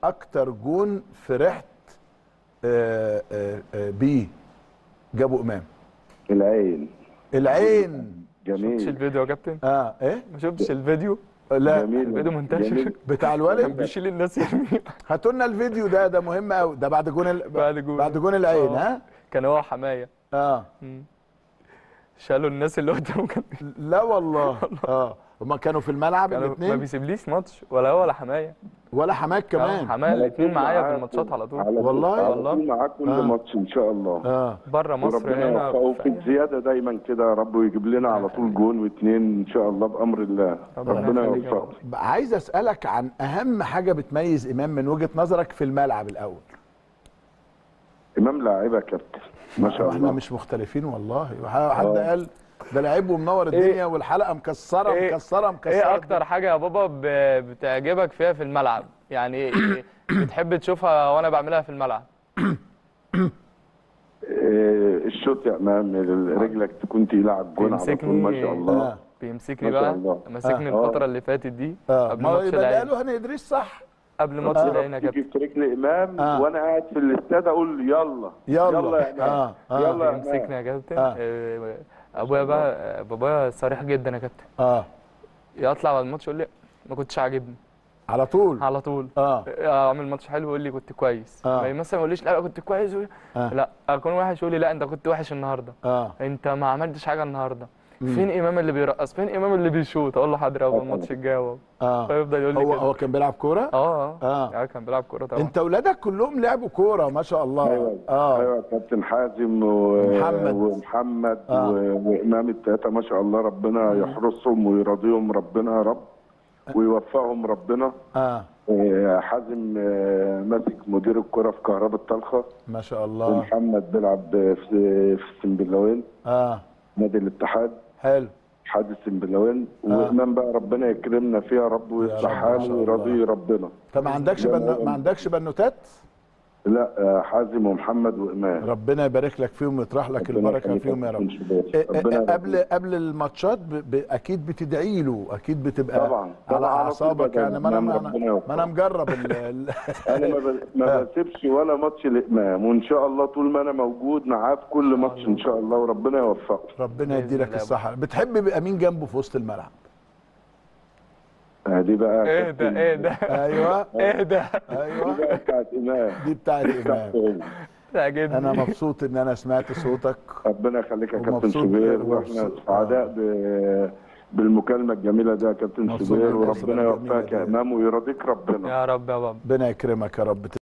اكتر جون فرحت آه، آه، آه، بيه جابوا امام العين العين شفتش جميل الفيديو يا كابتن اه ايه ما شفتش الفيديو لا جميل الفيديو منتشر جميل. بتاع كان الولد بيشيل الناس يرميها هاتوا لنا الفيديو ده ده مهم قوي ده بعد جون ال... بعد جون. بعد جون العين آه. ها كان هو حمايه اه مم. شالوا الناس اللي قدامه كان لا والله اه هما كانوا في الملعب كانوا ما الاثنين بيسيبليش ماتش ولا هو ولا حمايه ولا حماك آه، كمان حمايه على الاثنين طول معايا في معاك الماتشات على طول على طول والله؟ على والله. طول معاك كل آه. ماتش ان شاء الله اه بره مصر وربنا هنا يوفقه في في أي- الزياده دايما كده يا رب ويجيب لنا على طول جون واثنين ان شاء الله بامر الله ربنا ربنا يخليك يا يوفقه رب. عايز اسالك عن اهم حاجه بتميز امام من وجهه نظرك في الملعب الاول امام لاعيبه يا كابتن ما شاء احنا الله مش مختلفين والله حد آه. قال ده لعيب ومنور الدنيا والحلقه مكسره إيه- مكسره مكسره ايه اكتر حاجه يا بابا ب- بتعجبك فيها في الملعب يعني إيه بتحب تشوفها وانا بعملها في الملعب إيه، الشوط يا امام رجلك تكون تقيله على الجون على طول بيمسكني. ما شاء الله آه. بيمسكني ما شاء بقى الله. ماسكني آه. الفتره اللي فاتت دي اه قبل ما ماتش يبقى العين قالوا هاني ادريس صح قبل ماتش آه. العين يا تيجي كابتن في رجل امام آه. وانا قاعد في الاستاد اقول يلا يلا. يلا يا امام آه. آه. يلا يا بيمسكني امام يا كابتن آه. آه، ابويا بقى آه، بابايا صريح جدا يا كابتن اه يطلع بعد الماتش يقول لي ما كنتش عاجبني على طول على طول اه اعمل ماتش حلو يقول لي كنت كويس آه. ما مثلا ما يقوليش لا كنت كويس يقول- آه. لا اكون وحش يقول لي لا انت كنت وحش النهارده اه انت ما عملتش حاجه النهارده فين امام اللي بيرقص فين امام اللي بيشوط اقول له حاضر يا بابا الماتش الجاي اهو اه فيفضل يقول لي هو كده هو كان بيلعب كوره اه آه. اه كان بيلعب كوره طبعا انت اولادك كلهم لعبوا كوره ما شاء الله ايوه اه ايوه كابتن حازم و... ومحمد. ومحمد آه. و... وامام التلاته ما شاء الله ربنا يحرسهم ويرضيهم ربنا يا رب ويوفقهم ربنا اه آه، حازم آه، ماسك مدير الكره في كهرباء الطلخه ما شاء الله ومحمد بيلعب في في سمبلاوين اه نادي الاتحاد حلو حادث سمبلاوين وامام بقى ربنا يكرمنا فيها يا رب رب ويصلح إن حاله شاء الله. ويرضي ربنا انت ما عندكش زي ما بنو... هو. ما عندكش بنوتات لا آه، حازم ومحمد وامام ربنا يبارك لك فيهم ويطرح لك ربنا البركه يخليك فيهم يا رب كابتن شباب. إيه- ربنا إيه- قبل يبارك. قبل الماتشات ب... ب... اكيد بتدعي له اكيد بتبقى طبعاً. على طبعاً. على طول اعصابك بدعي يعني ما انا إمام ما ربنا انا, يوفقه. ما أنا مجرب ال... ال... انا ما, ب... ما آه. بسيبش ولا ماتش لامام وان شاء الله طول ما انا موجود معاه في كل ماتش ان شاء الله وربنا يوفقه ربنا بإذن يديلك الله. الصحه بتحب يبقى مين جنبه في وسط الملعب آه، دي بقى ايه ده كابتن- ايه ده ايوه ايه ده دي ايوه بقى بتاعت امام دي بتاعت امام بتاعته. تعجبني انا مبسوط ان انا سمعت صوتك ربنا يخليك يا كابتن ومبسوط شوبير ب- واحنا ومبسوط- سعداء آه. ب... بالمكالمه الجميله دي يا كابتن مبسوط شوبير بالمناسبة وربنا الجميلة يوفقك يا دي. امام ويرضيك ربنا يا رب يا بابا ربنا يكرمك يا رب